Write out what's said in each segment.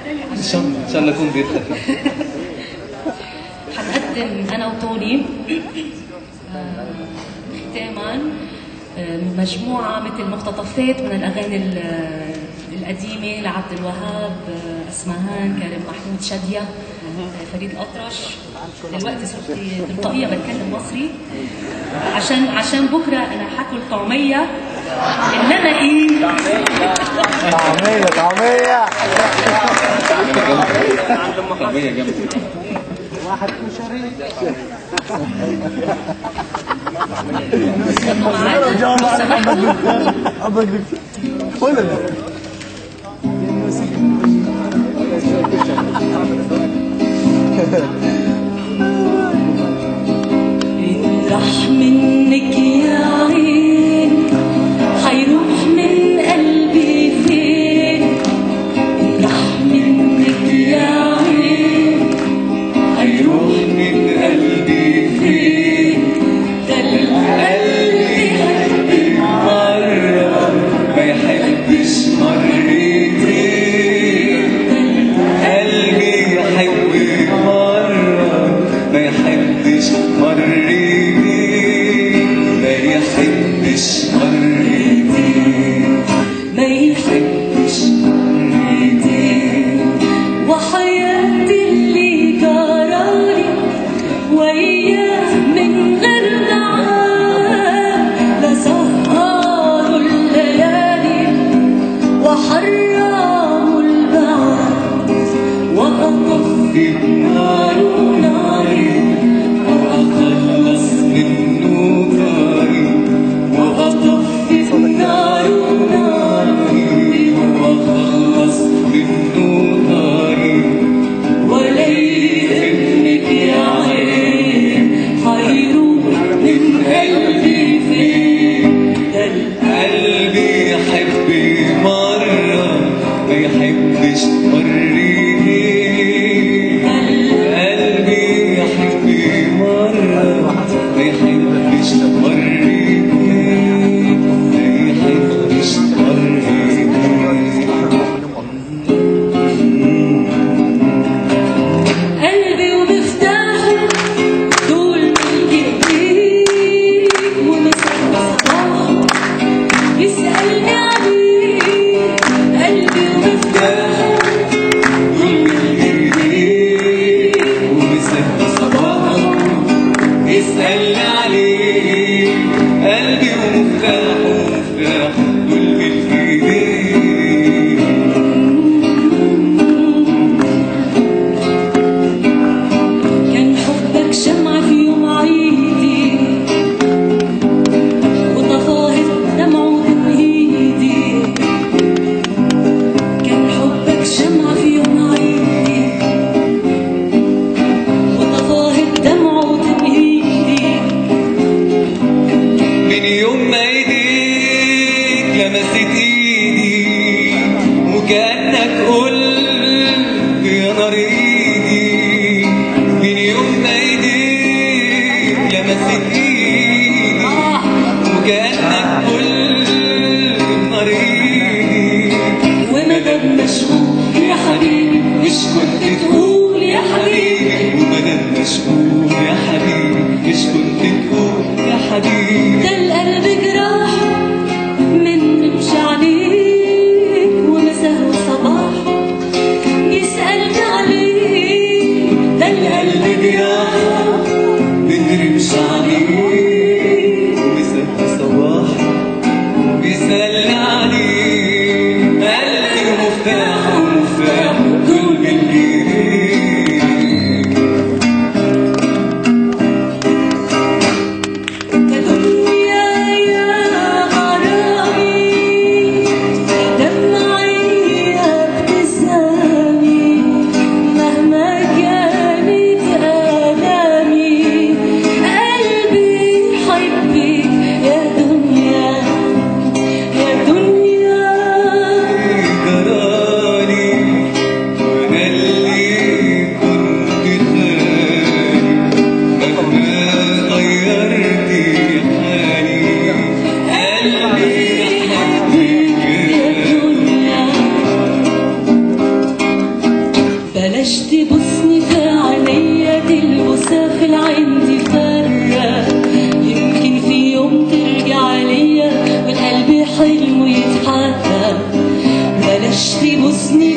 ان شاء الله ان شاء الله يكون ضيف خفيف حنقدم انا وتوني آه، ختاما آه، مجموعه مثل مقتطفات من الاغاني ال- القديمه لعبد الوهاب آه، اسمهان كريم محمود شاديه آه، فريد الاطرش دلوقتي صرت تلقائيه بتكلم مصري عشان عشان بكره انا حاكل طعميه انما ايه طعمية طعمية طعمية جامدة واحد كشري جاوب على محمد حبك ولا لا راح منك يا عين حيروح من قلبي فين راح منك يا عين حيروح من قلبي فين قلبي قلبي مرة ما يحبش مرتين قلبي يحب مرة ما يحبش مرتين ما يحبش مرتين ما يحبش مرتين وحياتي اللي جرالي وياه من غير دعاء لسهروا الليالي وحرموا البعد وأطفي النار ناري وأخلص منه طاري وأطفي النار ناري وأخلص منه طاري وليل ابنك يا عين حيروح من قلبي فين ده قلبي يحب مرة ما يحبش مرتين قلبي يحب مرة ما يحبش مرتين ما يحبش مرتين قلبي ومفتاحه دول من جديد ومسك صباحه يسألني عليه قلبي ومفتاحه دول من جديد ومسك صباحه يسألني عليه قلبي ومفتاحه مفتاحه دول من ايديه كان حبك شمعة في يوم عيدي وطفاهت دمعة بإيدي كان حبك شمعة في يوم عيدي وطفاهت دمعة بإيدي من يوم ما ايديك لمست ايدي وكأنك قلت يا نار ايدي من يوم ما ايديك لمست ايدي وكأنك قلت نار ايدي ومدد مشغول يا حبيبي مش كنت تقول يا حبيبي ومدد مشغول يا حبيبي مش كنت تقول يا حبيبي ده القلب جراح من مش عليك ومساه وصباح يسألني عليك ده القلب جراح بنرمش عليه ومسك صباح بيسألني عليه قلبي ومفتاحه ومفتاحه كل من ايديه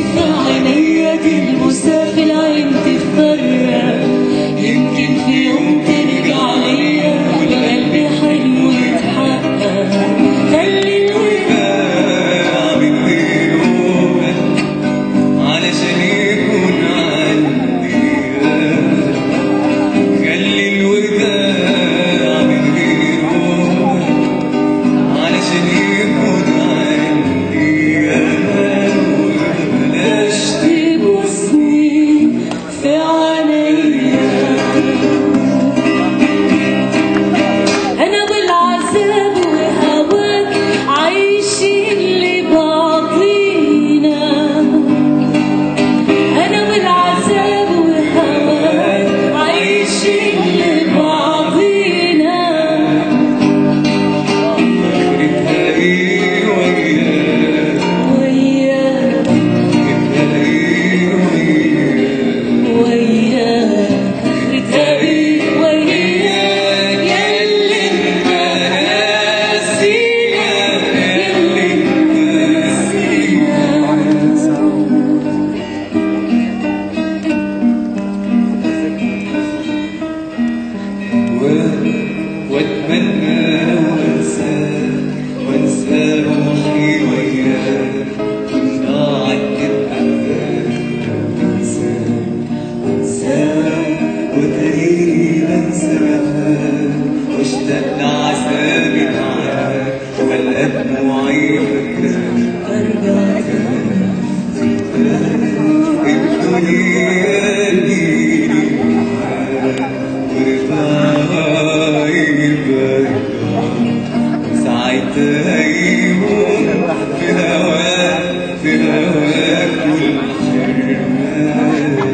في عينيا تلمسها في العين تفرق يمكن في يوم ترجع ليا والقلب حلو يتحقق خلي الوداع من غيره علشان يكون عندي خلي الوداع من غيره علشان يكون عندي أمان وبلاش تبصني في عينيا أنا والعذاب وهواك عايشين لبعضينا أنا والعذاب وهواك عايشين لبعضينا آخرتها إيه وياك وياك آخرتها إيه وياك وياك آخرتها إيه وياك ياللي انت ناسينا ياللي واتمنى وانسى وانسى روحي وياك ضاعت تبقى وانسى وانسى وتريني بنساها واشتاق لعذابي معاك والقى دموعي فاكراك أرجع الدنيا دي ورفاعي برجع ساعتها يهون في هواك في هواك والحرمان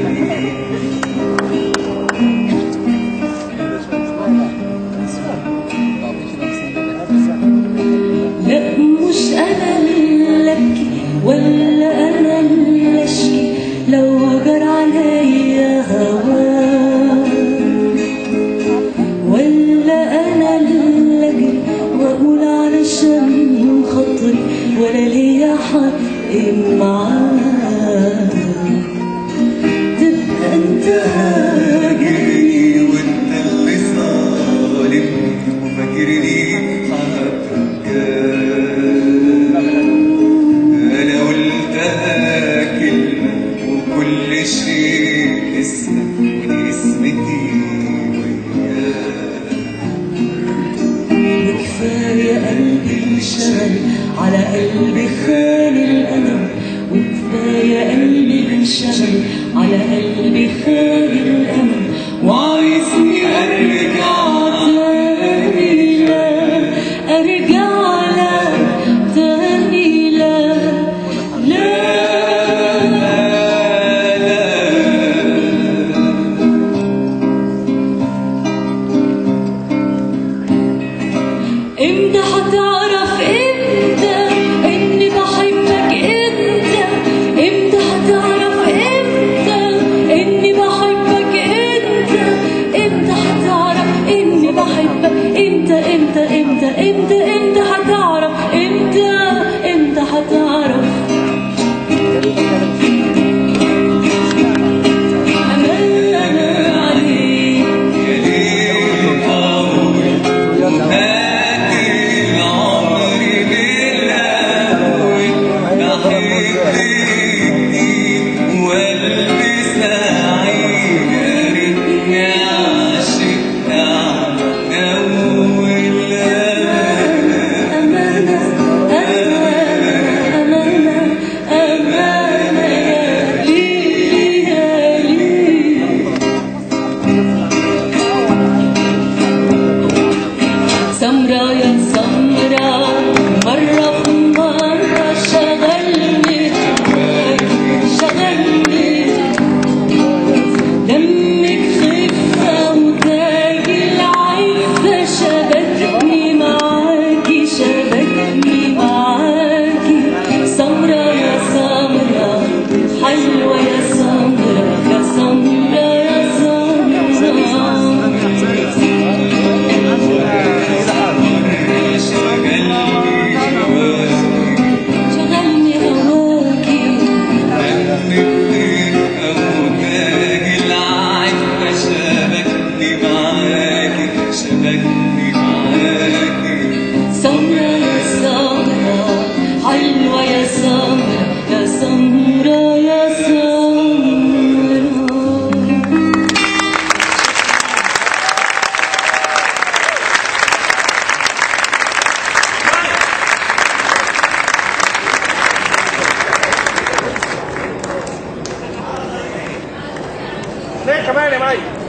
لا مش انا اللي ابكي ولا انا اللي اشكي لو جرى عليا هواك ولا انا اللي اجري واقول علشان خاطري ولا ليا حق معاك تبقى انت هاجري جري وانت اللي ظالم وفاكرني حقك انا قلتها كلمة وكل شيء اسمك ودي اسمتي وياك وكفاية قلبي انشغل على قلبي خان الألم وكفاية قلبي انشغل على قلبي خان الأمل وعايزني ارجع تاني لا أرجع لا تاني لا لا امتى هتعرف امتى اني بحبك امتى امتى هتعرف امتى اني بحبك امتى امتى ليه كمان يا مي